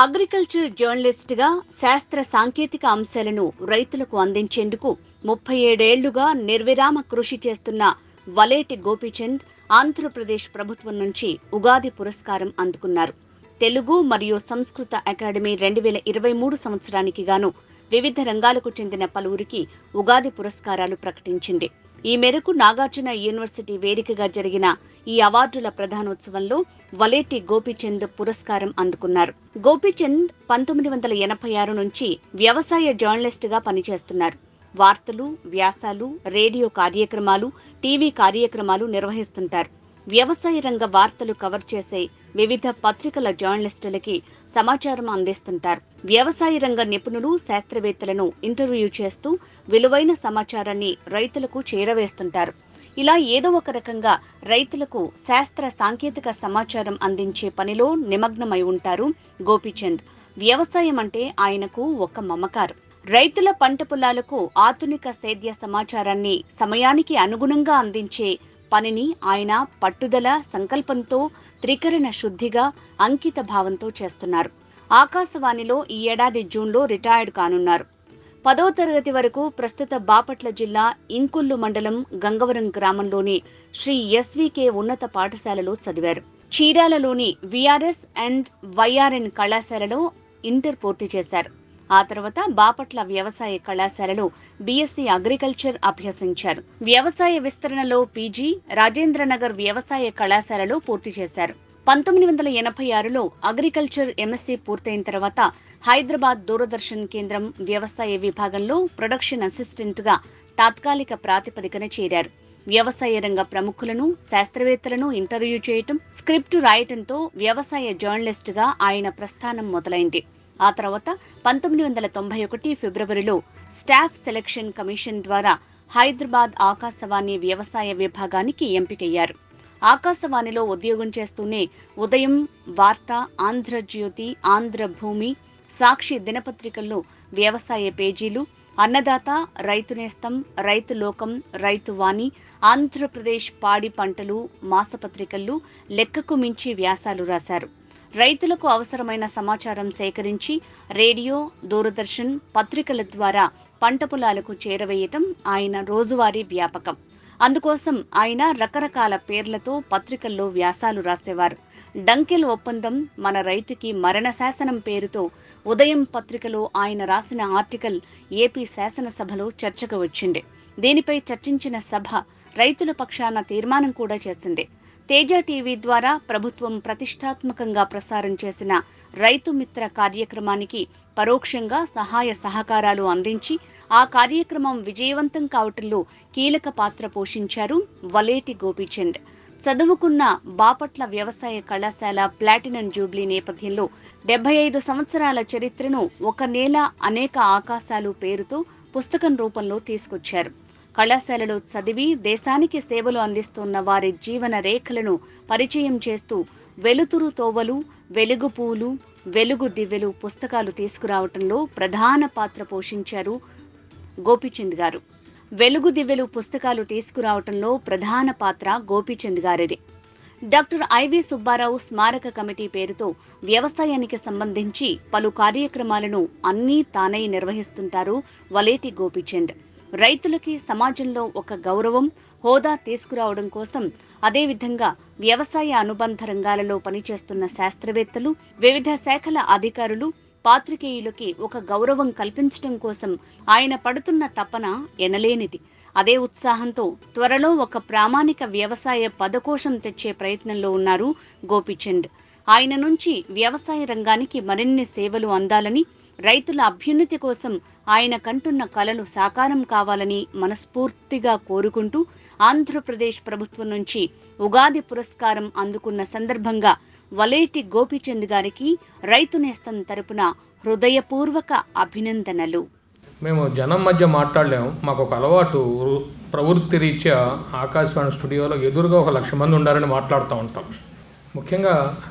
agriculture జర్నలిస్ట్గా శాస్త్ర సాంకేతిక అంశాలను రైతులకు అందించేందుకు ముప్పై ఏడేళ్లుగా నిర్విరామ కృషి చేస్తున్న వలేటి గోపీచంద్ ఆంధ్రప్రదేశ్ ప్రభుత్వం నుంచి ఉగాది పురస్కారం అందుకున్నారు తెలుగు మరియు సంస్కృత అకాడమీ రెండు వేల ఇరవై మూడు సంవత్సరానికి గాను వివిధ రంగాలకు చెందిన పలువురికి ఉగాది పురస్కారాలు ప్రకటించింది ఈ మేరకు నాగార్జున యూనివర్సిటీ వేదికగా జరిగిన ఈ అవార్డుల ప్రధానోత్సవంలో వలేటి గోపీచంద్ పురస్కారం అందుకున్నారు గోపీచంద్ పంతొమ్మిది వందల ఎనభై ఆరు నుంచి వ్యవసాయ జర్నలిస్టుగా పనిచేస్తున్నారు వార్తలు వ్యాసాలు రేడియో కార్యక్రమాలు టీవీ కార్యక్రమాలు నిర్వహిస్తుంటారు వ్యవసాయ రంగ వార్తలు కవర్ చేసే వివిధ పత్రికల జర్నలిస్టులకి సమాచారం అందిస్తుంటారు వ్యవసాయ రంగ నిపుణులు శాస్త్రవేత్తలను ఇంటర్వ్యూ చేస్తూ విలువైన సమాచారాన్ని రైతులకు చేరవేస్తుంటారు ఇలా ఏదో ఒక రకంగా రైతులకు శాస్త్ర సాంకేతిక సమాచారం అందించే పనిలో నిమగ్నమై ఉంటారు గోపీచంద్ వ్యవసాయం అంటే ఆయనకు ఒక మమకారం రైతుల పంట పొలాలకు ఆధునిక సేద్య సమాచారాన్ని సమయానికి అనుగుణంగా అందించే పనిని ఆయన పట్టుదల సంకల్పంతో త్రికరణ శుద్ధిగా అంకిత భావంతో చేస్తున్నారు ఆకాశవాణిలో ఈ ఏడాది జూన్లో రిటైర్డ్ కానున్నారు పదో తరగతి వరకు ప్రస్తుత బాపట్ల జిల్లా ఇంకుల్లు మండలం గంగవరం గ్రామంలోని శ్రీ ఎస్వికే ఉన్నత పాఠశాలలో చదివారు చీరాలలోని విఆర్ఎస్ అండ్ వైఆర్ఎన్ కళాశాలలో ఇంటర్ పూర్తి చేశారు ఆ తర్వాత బాపట్ల వ్యవసాయ కళాశాలలో బీఎస్సీ అగ్రికల్చర్ అభ్యసించారు వ్యవసాయ విస్తరణలో పీజీ రాజేంద్రనగర్ వ్యవసాయ కళాశాలలో పూర్తి చేశారు పంతొమ్మిది వందల ఎనభై ఆరులో అగ్రికల్చర్ ఎంఎస్సీ పూర్తయిన తర్వాత హైదరాబాద్ దూరదర్శన్ కేంద్రం వ్యవసాయ విభాగంలో ప్రొడక్షన్ అసిస్టెంట్ గా తాత్కాలిక ప్రాతిపదికన చేరారు వ్యవసాయ రంగ ప్రముఖులను శాస్త్రవేత్తలను ఇంటర్వ్యూ చేయటం స్క్రిప్ట్ రాయటంతో వ్యవసాయ జర్నలిస్ట్ గా ఆయన ప్రస్థానం మొదలైంది ఆ తర్వాత పంతొమ్మిది వందల తొంభై ఒకటి ఫిబ్రవరిలో స్టాఫ్ సెలక్షన్ కమిషన్ ద్వారా హైదరాబాద్ ఆకాశవాణి వ్యవసాయ విభాగానికి ఎంపికయ్యారు ఆకాశవాణిలో ఉద్యోగం చేస్తూనే ఉదయం వార్త ఆంధ్రజ్యోతి ఆంధ్రభూమి సాక్షి దినపత్రికల్లో వ్యవసాయ పేజీలు అన్నదాత రైతు నేస్తం రైతు లోకం రైతు వాణి ఆంధ్రప్రదేశ్ పాడి పంటలు మాసపత్రికల్లో లెక్కకు మించి వ్యాసాలు రాశారు రైతులకు అవసరమైన సమాచారం సేకరించి రేడియో దూరదర్శన్ పత్రికల ద్వారా పంట పొలాలకు చేరవేయటం ఆయన రోజువారీ వ్యాపకం అందుకోసం ఆయన రకరకాల పేర్లతో పత్రికల్లో వ్యాసాలు రాసేవారు డంకెల్ ఒప్పందం మన రైతుకి మరణ శాసనం పేరుతో ఉదయం పత్రికలో ఆయన రాసిన ఆర్టికల్ ఏపీ శాసనసభలో చర్చకు వచ్చింది దీనిపై చర్చించిన సభ రైతుల పక్షాన తీర్మానం కూడా చేసింది తేజ టీవీ ద్వారా ప్రభుత్వం ప్రతిష్టాత్మకంగా ప్రసారం చేసిన రైతు మిత్ర కార్యక్రమానికి పరోక్షంగా సహాయ సహకారాలు అందించి ఆ కార్యక్రమం విజయవంతం కావటంలో కీలక పాత్ర పోషించారు వలేటి గోపీచంద్ చదువుకున్న బాపట్ల వ్యవసాయ కళాశాల ప్లాటినం జూబ్లీ నేపథ్యంలో డెబ్బై ఐదు సంవత్సరాల చరిత్రను ఒక నేల అనేక ఆకాశాలు పేరుతో పుస్తకం రూపంలో తీసుకొచ్చారు కళాశాలలో చదివి దేశానికి సేవలు అందిస్తున్న వారి జీవన రేఖలను పరిచయం చేస్తూ వెలుతురు తోవలు వెలుగు పూలు వెలుగు దివ్వెలు పుస్తకాలు తీసుకురావటంలో ప్రధాన పాత్ర పోషించారు గోపీచంద్ గారు వెలుగు దివ్వెలు పుస్తకాలు తీసుకురావటంలో ప్రధాన పాత్ర గోపీచంద్ గారిది డాక్టర్ ఐవి సుబ్బారావు స్మారక కమిటీ పేరుతో వ్యవసాయానికి సంబంధించి పలు కార్యక్రమాలను అన్నీ తానై నిర్వహిస్తుంటారు వలేటి గోపీచంద్ రైతులకి సమాజంలో ఒక గౌరవం హోదా తీసుకురావడం కోసం అదేవిధంగా వ్యవసాయ అనుబంధ రంగాలలో పనిచేస్తున్న శాస్త్రవేత్తలు వివిధ శాఖల అధికారులు పాత్రికేయులకి ఒక గౌరవం కల్పించడం కోసం ఆయన పడుతున్న తపన ఎనలేనిది అదే ఉత్సాహంతో త్వరలో ఒక ప్రామాణిక వ్యవసాయ పదకోశం తెచ్చే ప్రయత్నంలో ఉన్నారు గోపీచంద్ ఆయన నుంచి వ్యవసాయ రంగానికి మరిన్ని సేవలు అందాలని రైతుల అభ్యున్నతి కోసం ఆయన కంటున్న కలలు సాకారం కావాలని మనస్ఫూర్తిగా కోరుకుంటూ ఆంధ్రప్రదేశ్ ప్రభుత్వం నుంచి ఉగాది పురస్కారం అందుకున్న సందర్భంగా వలేటి గోపీచంద్ గారికి రైతు నేస్తం తరపున హృదయపూర్వక అభినందనలు మేము జనం మధ్య మాట్లాడలేము మాకు ఒక అలవాటు ప్రవృత్తి రీత్యా ఆకాశవాణి స్టూడియోలో ఎదురుగా ఒక లక్ష మంది ఉండాలని మాట్లాడుతూ ఉంటాం ముఖ్యంగా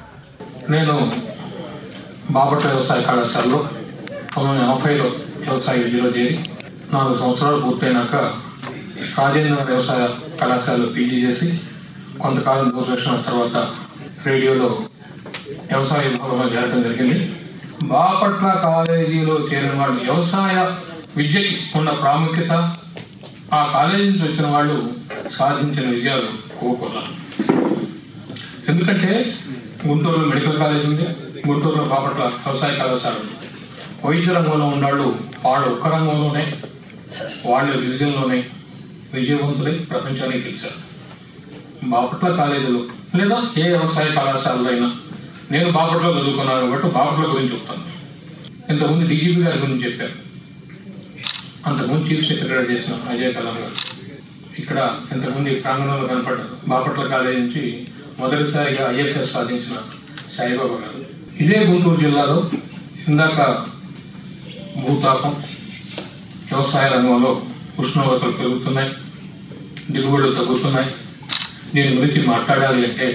నేను బాపట్ల వ్యవసాయ కళాశాలలో పంతొమ్మిది ఎనభైలో వ్యవసాయ విద్యలో చేరి నాలుగు సంవత్సరాలు పూర్తయినాక రాజేంద్ర వ్యవసాయ కళాశాలలో పీజీ చేసి కొంతకాలం దూరదర్శన తర్వాత రేడియోలో వ్యవసాయ విభాగంలో చేరడం జరిగింది బాపట్ల కాలేజీలో చేరిన వాళ్ళు వ్యవసాయ విద్యకి ఉన్న ప్రాముఖ్యత ఆ కాలేజీ నుంచి వచ్చిన వాళ్ళు సాధించిన విజయాలు కోకొల్లాలు ఎందుకంటే గుంటూరులో మెడికల్ కాలేజ్ ఉంది గుంటూరులో బాపట్ల వ్యవసాయ కళాశాల ఉంది వైద్య రంగంలో ఉన్నాళ్ళు వాళ్ళు ఒక్క రంగంలోనే వాళ్ళ డివిజన్లోనే విజయవంతులై ప్రపంచానికి తెలిసారు బాపట్ల కాలేజీలో లేదా ఏ వ్యవసాయ కళాశాలలో అయినా నేను బాపట్లో చదువుకున్నాను కాబట్టి బాపట్ల గురించి చెప్తాను ఇంతకుముందు డీజీపీ గారి గురించి చెప్పారు అంతకుముందు చీఫ్ సెక్రటరీ చేసిన అజయ్ కలాం గారు ఇక్కడ ఇంతకుముందు ఈ ప్రాంగణంలో కనపడ్డారు బాపట్ల కాలేజీ నుంచి మొదటిసారిగా ఐఎఫ్ఎస్ సాధించిన సాయిబాబా గారు ఇదే గుంటూరు జిల్లాలో ఇందాక భూతాపం వ్యవసాయ రంగంలో ఉష్ణోగ్రతలు పెరుగుతున్నాయి దిగుబడులు తగ్గుతున్నాయి దీని గురించి మాట్లాడాలి అంటే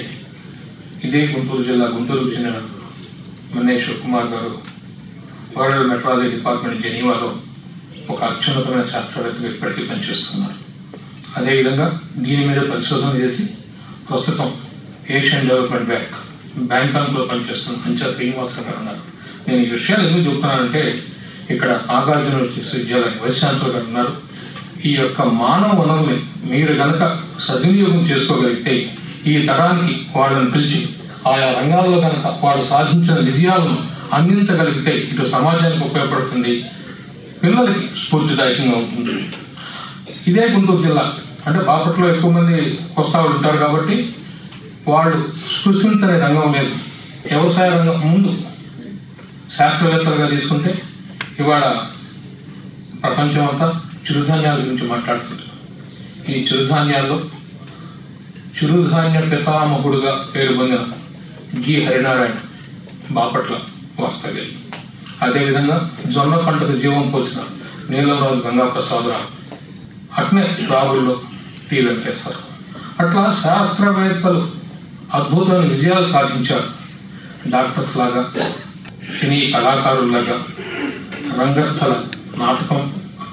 ఇదే గుంటూరు జిల్లా గుంటూరుకు చెందిన మన్నేశ్వర్ కుమార్ గారు వరల్డ్ మెట్రాలజీ డిపార్ట్మెంట్ జెనీవాలో ఒక అత్యున్నతమైన శాస్త్రవేత్తగా ఇప్పటికీ పనిచేస్తున్నారు అదేవిధంగా దీని మీద పరిశోధన చేసి ప్రస్తుతం ఏషియన్ డెవలప్మెంట్ బ్యాంక్ బ్యాంకాక్లో పనిచేస్తున్న అంచా శ్రీనివాసరావు గారు ఉన్నారు నేను ఈ విషయాలు ఎందుకు చెప్తున్నానంటే ఇక్కడ నాగార్జున విశ్వవిద్యాలయం వైస్ ఛాన్సలర్ గారు ఉన్నారు ఈ యొక్క మానవ వనరుల్ని మీరు గనక సద్వినియోగం చేసుకోగలిగితే ఈ తరానికి వాళ్ళని పిలిచి ఆయా రంగాల్లో కనుక వాళ్ళు సాధించిన విజయాలను అందించగలిగితే ఇటు సమాజానికి ఉపయోగపడుతుంది పిల్లలకి స్ఫూర్తిదాయకంగా ఉంటుంది ఇదే గుంటూరు జిల్లా అంటే బాపట్లో ఎక్కువ మంది వస్తావులు ఉంటారు కాబట్టి వాళ్ళు స్పృశించని రంగం లేదు వ్యవసాయ రంగం ముందు శాస్త్రవేత్తలుగా తీసుకుంటే ఇవాళ ప్రపంచం అంతా చిరుధాన్యాల గురించి మాట్లాడుతుంది ఈ చిరుధాన్యాల్లో చిరుధాన్య పితామహుడుగా పేరు పొందిన జి హరినారాయణ బాపట్ల వాస్తవ్యం అదేవిధంగా జొన్న పంటకు జీవం పోసిన నీలంరాజు గంగాప్రసాదరావు అట్నే రావుల్లో టీ వెంకటేశ్వర అట్లా శాస్త్రవేత్తలు అద్భుతమైన విజయాలు సాధించారు డాక్టర్స్ లాగా సినీ కళాకారుల్లాగా రంగస్థల నాటకం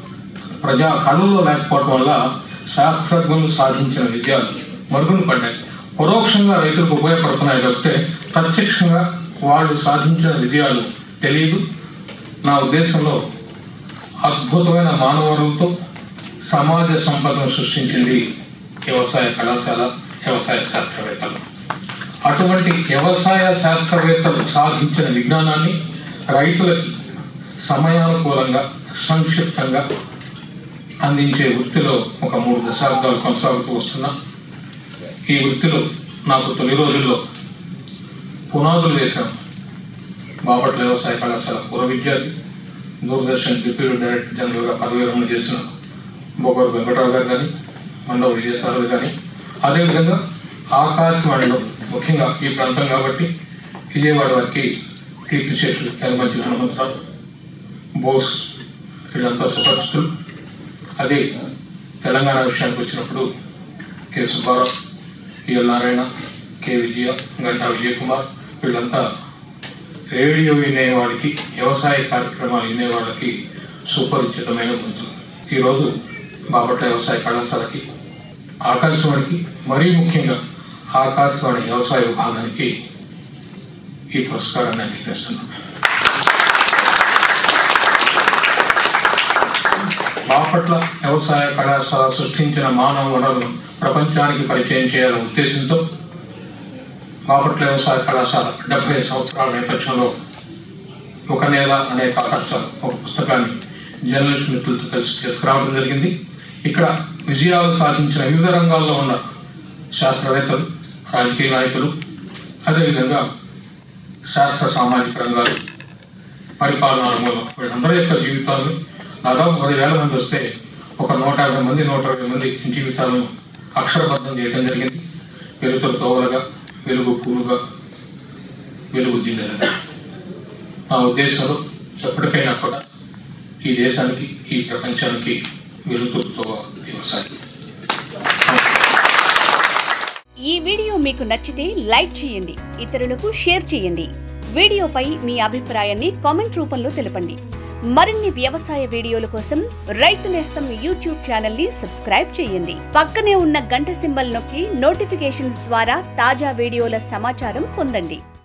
ప్రజా కళల్లో లేకపోవడం వల్ల శాస్త్రజ్ఞులు సాధించిన విజయాలు మరుగున పడ్డాయి పరోక్షంగా రైతులకు ఉపయోగపడుతున్నాయి కాబట్టి ప్రత్యక్షంగా వాళ్ళు సాధించిన విజయాలు తెలియదు నా ఉద్దేశంలో అద్భుతమైన మానవరులతో సమాజ సంపదను సృష్టించింది వ్యవసాయ కళాశాల వ్యవసాయ శాస్త్రవేత్తలు అటువంటి వ్యవసాయ శాస్త్రవేత్తలు సాధించిన విజ్ఞానాన్ని రైతులకి సమయానుకూలంగా సంక్షిప్తంగా అందించే వృత్తిలో ఒక మూడు దశాబ్దాలు కొనసాగుతూ వస్తున్నా ఈ వృత్తిలో నాకు తొలి రోజుల్లో పునాదులు వేశాం బాపట్ల వ్యవసాయ కళాశాల పూర్వ విద్యార్థి దూరదర్శన్ డిప్యూటీ డైరెక్టర్ జనరల్గా పదవి విరమణ చేసిన బొగరు వెంకటరావు గారు కానీ మండవ విజయసారథి కానీ అదేవిధంగా ఆకాశవాణిలో ముఖ్యంగా ఈ ప్రాంతం కాబట్టి విజయవాడ వారికి కీర్తిశేషులు యలమంచి హనుమంతరావు బోస్ వీళ్ళంతా సుపరిచితులు అదే తెలంగాణ విషయానికి వచ్చినప్పుడు K Subbarao PL Narayana K Vijaya గంటా విజయకుమార్ వీళ్ళంతా రేడియో వినేవాడికి వ్యవసాయ కార్యక్రమాలు వినేవాళ్ళకి సుపరిచితమైన గొంతులు ఈరోజు బాపట్ల వ్యవసాయ కళాశాలకి ఆకాశవాణికి మరీ ముఖ్యంగా ఆకాశవాణి వ్యవసాయ విభాగానికి ఈ పురస్కారాన్ని అంగీకరిస్తున్నాను బాపట్ల వ్యవసాయ కళాశాల సృష్టించిన మానవ వనరులను ప్రపంచానికి పరిచయం చేయాలనే ఉద్దేశంతో బాపట్ల వ్యవసాయ కళాశాల డెబ్బై సంవత్సరాల నేపథ్యంలో ఒక నేల అనే కాకర్చాలు ఒక పుస్తకాన్ని జర్నలిస్ట్ మిత్రులతో కలిసి తీసుకురావడం జరిగింది ఇక్కడ విజయాలు సాధించిన వివిధ రంగాల్లో ఉన్న శాస్త్రవేత్తలు రాజకీయ నాయకులు అదేవిధంగా శాస్త్ర సామాజిక రంగాలు పరిపాలనా రంగంలో వీళ్ళందరి యొక్క జీవితాలను దాదాపు పదివేల మంది వస్తే ఒక నూట యాభై మంది నూట ఇరవై మంది జీవితాలను అక్షరబద్ధం చేయడం జరిగింది వెలుతురు తోవలుగా వెలుగు పూలుగా వెలుగు దిన్నెలుగా నా ఉద్దేశంలో ఎప్పటికైనా కూడా ఈ దేశానికి ఈ ప్రపంచానికి వెలుతురుతో వ్యవసాయం ఈ వీడియో మీకు నచ్చితే లైక్ చేయండి ఇతరులకు షేర్ చేయండి వీడియోపై మీ అభిప్రాయాన్ని కామెంట్ రూపంలో తెలపండి మరిన్ని వ్యవసాయ వీడియోల కోసం రైతు నేస్తం యూట్యూబ్ ఛానల్ ని సబ్స్క్రైబ్ చేయండి పక్కనే ఉన్న గంట సింబల్ నొక్కి నోటిఫికేషన్స్ ద్వారా తాజా వీడియోల సమాచారం పొందండి